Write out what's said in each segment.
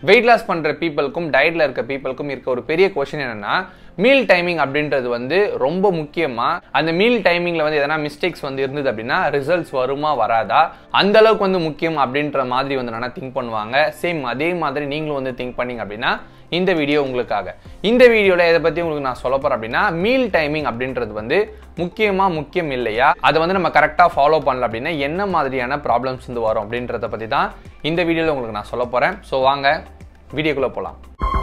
weight loss பண்ணுற பீப்புளுக்கும் டயட்டில் இருக்க பீப்புளுக்கும் இருக்க ஒரு பெரிய கொஷின் என்னன்னா மீல் டைமிங் அப்படின்றது வந்து ரொம்ப முக்கியமாக அந்த மீல் டைமிங்கில் வந்து எதனா மிஸ்டேக்ஸ் வந்து இருந்தது அப்படின்னா ரிசல்ட்ஸ் வருமா வராதா அந்த அளவுக்கு வந்து முக்கியம் அப்படின்ற மாதிரி வந்து நான் திங்க் பண்ணுவாங்க சேம் அதே மாதிரி நீங்களும் வந்து திங்க் பண்ணீங்க அப்படின்னா இந்த வீடியோ உங்களுக்காக இந்த வீடியோவில் இதை பற்றி உங்களுக்கு நான் சொல்ல போகிறேன் அப்படின்னா மீல் டைமிங் அப்படின்றது வந்து முக்கியமாக முக்கியம் இல்லையா அதை வந்து நம்ம கரெக்டாக ஃபாலோ பண்ணல அப்படின்னா என்ன மாதிரியான ப்ராப்ளம்ஸ் வந்து வரும் அப்படின்றத பற்றி தான் இந்த வீடியோவில் உங்களுக்கு நான் சொல்ல போகிறேன் ஸோ வாங்க வீடியோக்குள்ளே போகலாம்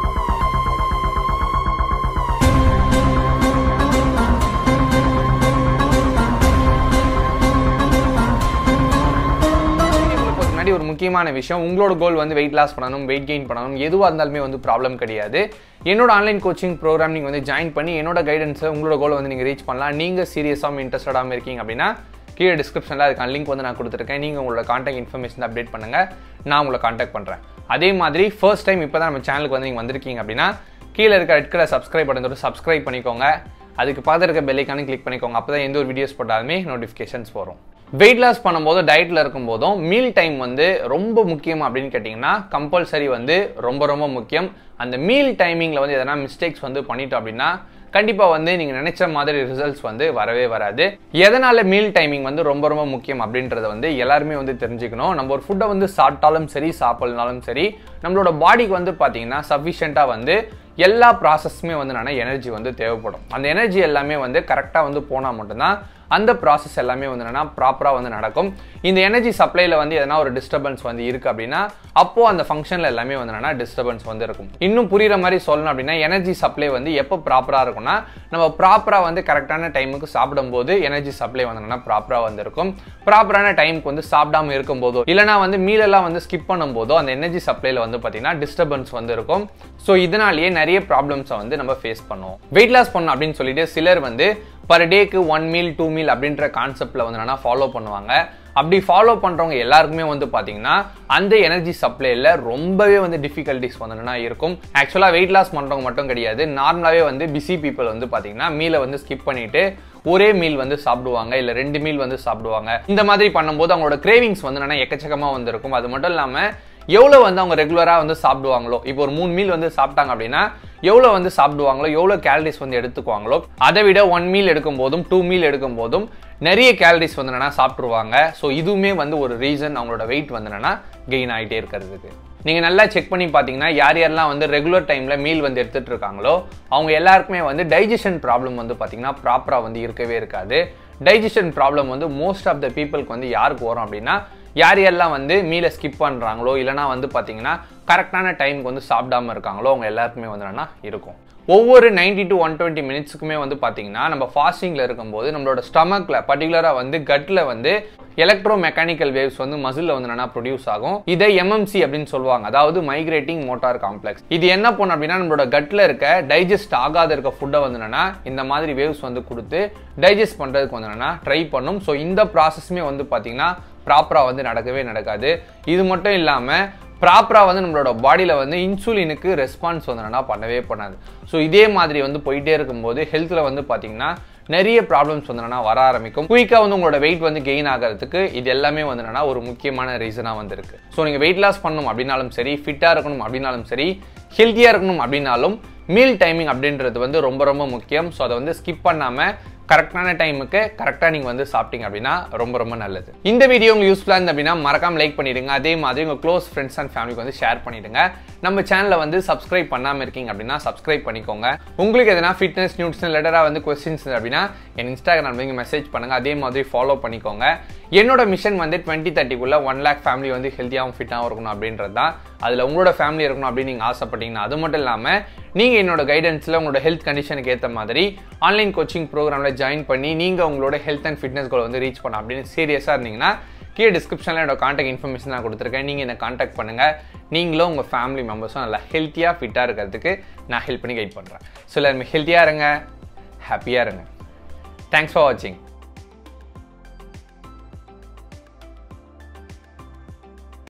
முன்னாடி ஒரு முக்கியமான விஷயம் உங்களோட கோல் வந்து வெயிட் லாஸ் பண்ணணும் வெயிட் கெயின் பண்ணணும் எதுவாக இருந்தாலுமே வந்து ப்ராப்ளம் கிடையாது என்னோட ஆன்லைன் கோச்சிங் ப்ரோக்ராம் நீங்கள் வந்து ஜாயின் பண்ணி என்னோட கைடன்ஸை உங்களோட கோலை வந்து நீங்கள் ரீச் பண்ணலாம் நீங்கள் சீரியஸாக இன்ட்ரெஸ்டடாக இருக்கீங்க அப்படின்னா கீழே டிஸ்கிரிப்ஷனில் அதுக்கான லிங்க் வந்து நான் கொடுத்துருக்கேன் நீங்கள் உங்களோட காண்டாக்ட் இன்ஃபர்மேஷன் அப்டேட் பண்ணுங்கள் நான் உங்களை காண்டாக்ட் பண்ணுறேன் அதே மாதிரி ஃபர்ஸ்ட் டைம் இப்போ தான் நம்ம சேனலுக்கு வந்து நீங்கள் வந்திருக்கீங்க அப்படின்னா கீழே இருக்க red colour subscribe button subscribe பண்ணிக்கோங்க அதுக்கு பார்த்து இருக்க பெல்லைக்கானு கிளிக் பண்ணிக்கோங்க அப்போ தான் எந்த ஒரு வீடியோஸ் போட்டாலுமே நோட்டிஃபிகேஷன்ஸ் வரும் வெயிட் லாஸ் பண்ணும்போது டயட்டில் இருக்கும்போதும் மீல் டைம் வந்து ரொம்ப முக்கியம் அப்படின்னு கேட்டிங்கன்னா கம்பல்சரி வந்து ரொம்ப ரொம்ப முக்கியம் அந்த மீல் டைமிங்கில் வந்து எதனா மிஸ்டேக்ஸ் வந்து பண்ணிட்டோம் அப்படின்னா கண்டிப்பாக வந்து நீங்கள் நினைச்ச மாதிரி ரிசல்ட்ஸ் வந்து வரவே வராது எதனால மீல் டைமிங் வந்து ரொம்ப ரொம்ப முக்கியம் அப்படின்றத வந்து எல்லாருமே வந்து தெரிஞ்சுக்கணும் நம்ம ஒரு ஃபுட்டை வந்து சாப்பிட்டாலும் சரி சாப்பிடலனாலும் சரி நம்மளோட பாடிக்கு வந்து பார்த்தீங்கன்னா சஃபிஷியண்ட்டாக வந்து எல்லா ப்ராசஸ்மே வந்து நான் எனர்ஜி வந்து தேவைப்படும் அந்த எனர்ஜி எல்லாமே வந்து கரெக்டாக வந்து போனால் மட்டும்தான் அந்த ப்ராசஸ் எல்லாமே வந்து என்னன்னா ப்ராப்பராக வந்து நடக்கும் இந்த எனர்ஜி சப்ளைல வந்து எதனா ஒரு டிஸ்டர்பன்ஸ் வந்து இருக்கு அப்படின்னா அப்போ அந்த ஃபங்க்ஷனில் எல்லாமே வந்து என்னன்னா டிஸ்டர்பன்ஸ் வந்து இருக்கும் இன்னும் புரியுற மாதிரி சொல்லணும் அப்படின்னா எனர்ஜி சப்ளை வந்து எப்போ ப்ராப்பராக இருக்கும்னா நம்ம ப்ராப்பராக வந்து கரெக்டான டைமுக்கு சாப்பிடும்போது எனர்ஜி சப்ளை வந்து என்னன்னா ப்ராப்பராக வந்து இருக்கும் ப்ராப்பரான டைமுக்கு வந்து சாப்பிடாம இருக்கும்போதோ இல்லைனா வந்து மீலெல்லாம் வந்து ஸ்கிப் பண்ணும்போதோ அந்த எனர்ஜி சப்ளைல வந்து பார்த்தீங்கன்னா டிஸ்டர்பன்ஸ் வந்து இருக்கும் ஸோ இதனாலேயே நிறைய ப்ராப்ளம்ஸை வந்து நம்ம ஃபேஸ் பண்ணுவோம் வெயிட் லாஸ் பண்ணணும் அப்படின்னு சொல்லிட்டு சிலர் வந்து பர் டேக்கு ஒன் மீல் டூ மீல் அப்படின்ற கான்செப்டில் வந்து என்னன்னா ஃபாலோ பண்ணுவாங்க அப்படி ஃபாலோ பண்ணுறவங்க எல்லாருக்குமே வந்து பார்த்தீங்கன்னா அந்த எனர்ஜி சப்ளைல ரொம்பவே வந்து டிஃபிகல்ட்டிஸ் வந்து என்னன்னா இருக்கும் ஆக்சுவலாக வெயிட் லாஸ் பண்ணுறவங்க மட்டும் கிடையாது நார்மலாகவே வந்து பிஸி பீப்புள் வந்து பார்த்தீங்கன்னா மீலை வந்து ஸ்கிப் பண்ணிட்டு ஒரே மீல் வந்து சாப்பிடுவாங்க இல்லை ரெண்டு மீல் வந்து சாப்பிடுவாங்க இந்த மாதிரி பண்ணும்போது அவங்களோட கிரேவிங்ஸ் வந்து என்னன்னா எக்கச்சக்கமாக வந்து இருக்கும் அது மட்டும் இல்லாமல் எவ்வளோ வந்து அவங்க ரெகுலராக வந்து சாப்பிடுவாங்களோ இப்போ ஒரு மூணு மீல் வந்து சாப்பிட்டாங்க அப்படின்னா எவ்வளோ வந்து சாப்பிடுவாங்களோ எவ்வளோ கேலரிஸ் வந்து எடுத்துக்குவாங்களோ அதை விட ஒன் மீல் எடுக்கும் போதும் டூ மீல் எடுக்கும் போதும் நிறைய கேலரிஸ் வந்து என்னன்னா சாப்பிட்ருவாங்க ஸோ இதுவுமே வந்து ஒரு ரீசன் அவங்களோட வெயிட் வந்து என்னன்னா கெயின் ஆகிட்டே இருக்கிறதுக்கு நீங்கள் நல்லா செக் பண்ணி பார்த்தீங்கன்னா யார் யாரெல்லாம் வந்து ரெகுலர் டைமில் மீல் வந்து எடுத்துகிட்டு இருக்காங்களோ அவங்க எல்லாருக்குமே வந்து டைஜஷன் ப்ராப்ளம் வந்து பார்த்தீங்கன்னா ப்ராப்பராக வந்து இருக்கவே இருக்காது டைஜஷன் ப்ராப்ளம் வந்து மோஸ்ட் ஆஃப் த பீப்புளுக்கு வந்து யாருக்கு வரும் அப்படின்னா யார் யாரெல்லாம் வந்து மீலை ஸ்கிப் பண்ணுறாங்களோ இல்லைனா வந்து பார்த்தீங்கன்னா கரெக்டான டைமுக்கு வந்து சாப்பிடாம இருக்காங்களோ அவங்க எல்லாருக்குமே வந்து என்னன்னா இருக்கும் ஒவ்வொரு நைன்டி டு ஒன் டுவெண்ட்டி மினிட்ஸுக்குமே வந்து பார்த்தீங்கன்னா நம்ம ஃபாஸ்டிங்கில் இருக்கும்போது நம்மளோட ஸ்டமக்கில் பர்டிகுலராக வந்து கட்டில் வந்து எலக்ட்ரோ மெக்கானிக்கல் வேவ்ஸ் வந்து மசிலில் வந்து என்னன்னா ப்ரொடியூஸ் ஆகும் இதை எம்எம்சி அப்படின்னு சொல்லுவாங்க அதாவது மைக்ரேட்டிங் மோட்டார் காம்ப்ளெக்ஸ் இது என்ன பண்ணும் அப்படின்னா நம்மளோட கட்டில் இருக்க டைஜஸ்ட் ஆகாத இருக்க ஃபுட்டை வந்து என்னன்னா இந்த மாதிரி வேவ்ஸ் வந்து கொடுத்து டைஜஸ்ட் பண்ணுறதுக்கு வந்து என்னன்னா ட்ரை பண்ணும் ஸோ இந்த ப்ராசஸுமே வந்து பார்த்தீங்கன்னா ப்ராப்பராக வந்து நடக்கவே நடக்காது இது மட்டும் இல்லாமல் ப்ராப்பராக வந்து நம்மளோட பாடியில் வந்து இன்சுலினுக்கு ரெஸ்பான்ஸ் வந்து என்னன்னா பண்ணவே பண்ணாது ஸோ இதே மாதிரி வந்து போயிட்டே இருக்கும்போது ஹெல்த்தில் வந்து பார்த்தீங்கன்னா நிறைய ப்ராப்ளம்ஸ் வந்து என்னன்னா வர ஆரம்பிக்கும் குயிக்காக வந்து உங்களோட வெயிட் வந்து கெயின் ஆகிறதுக்கு இது எல்லாமே வந்து என்னன்னா ஒரு முக்கியமான ரீசனாக வந்து இருக்கு ஸோ நீங்கள் வெயிட் லாஸ் பண்ணணும் அப்படின்னாலும் சரி ஃபிட்டாக இருக்கணும் அப்படின்னாலும் சரி ஹெல்த்தியாக இருக்கணும் அப்படின்னாலும் மீல் டைமிங் அப்படின்றது வந்து ரொம்ப ரொம்ப முக்கியம் ஸோ அதை வந்து ஸ்கிப் பண்ணாமல் கரெக்டான டைமுக்கு கரெக்டாக நீங்கள் வந்து சாப்பிட்டீங்க அப்படின்னா ரொம்ப ரொம்ப நல்லது இந்த வீடியோ உங்களுக்கு யூஸ்ஃபுல்லாக இருந்து அப்படின்னா மறக்காம லைக் பண்ணிடுங்க அதே மாதிரி உங்கள் க்ளோஸ் ஃப்ரெண்ட்ஸ் அண்ட் ஃபேமிலிக்கு வந்து ஷேர் பண்ணிடுங்க நம்ம சேனலை வந்து சப்ஸ்கிரைப் பண்ணாமல் இருக்கீங்க அப்படின்னா சப்ஸ்கிரைப் பண்ணிக்கோங்க உங்களுக்கு எதனா ஃபிட்னஸ் நியூட்ஸ் ரிலேட்டடாக வந்து கொஸ்டின்ஸ் அப்படின்னா என் இன்ஸ்டாகிராம் நீங்கள் மெசேஜ் பண்ணுங்கள் அதே மாதிரி ஃபாலோ பண்ணிக்கோங்க என்னோட மிஷன் வந்து டுவெண்ட்டி தேர்ட்டிக்குள்ளே ஒன் லேக் ஃபேமிலி வந்து ஹெல்த்தியாகவும் ஃபிட்டாகவும் இருக்கணும் அப்படின்றது தான் அதில் உங்களோட ஃபேமிலி இருக்கணும் அப்படின்னு நீங்கள் ஆசைப்பட்டீங்கன்னா அது மட்டும் இல்லாமல் நீங்கள் என்னோட கைடன்ஸில் உங்களோட ஹெல்த் கண்டிஷனுக்கு ஏற்ற மாதிரி ஆன்லைன் கோச்சிங் ப்ரோக்ராமில் ஜாயின் பண்ணி நீங்கள் உங்களோட ஹெல்த் அண்ட் ஃபிட்னஸ் கோல் வந்து ரீச் பண்ண அப்படின்னு சீரியஸாக இருந்தீங்கன்னா கீழே டிஸ்கிரிப்ஷனில் என்னோட காண்டாக்ட் இன்ஃபர்மேஷன் நான் கொடுத்துருக்கேன் நீங்கள் என்னை காண்டாக்ட் பண்ணுங்கள் நீங்களும் உங்கள் ஃபேமிலி மெம்பர்ஸும் நல்லா ஹெல்த்தியாக ஃபிட்டாக இருக்கிறதுக்கு நான் ஹெல்ப் பண்ணி கைட் பண்ணுறேன் ஸோ எல்லாருமே ஹெல்த்தியாக இருங்க ஹாப்பியாக இருங்க தேங்க்ஸ் ஃபார் வாட்சிங்